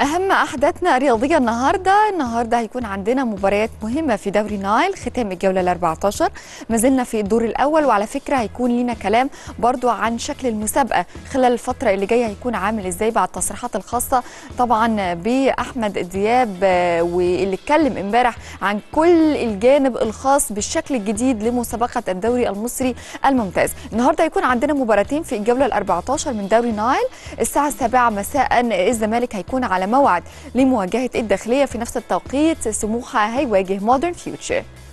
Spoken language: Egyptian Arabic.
أهم أحداثنا الرياضية النهاردة النهاردة هيكون عندنا مباريات مهمة في دوري نايل ختام الجولة ال 14 ما زلنا في الدور الأول وعلى فكرة هيكون لينا كلام برضو عن شكل المسابقة خلال الفترة اللي جاية هيكون عامل إزاي بعد التصريحات الخاصة طبعا بأحمد دياب آه، واللي اتكلم امبارح عن كل الجانب الخاص بالشكل الجديد لمسابقة الدوري المصري الممتاز النهاردة هيكون عندنا مباراتين في الجولة ال 14 من دوري نايل الساعة السابعة مساء الزمالك هيكون على موعد لمواجهة الداخلية في نفس التوقيت سموحة هيواجه مودرن فيوتشر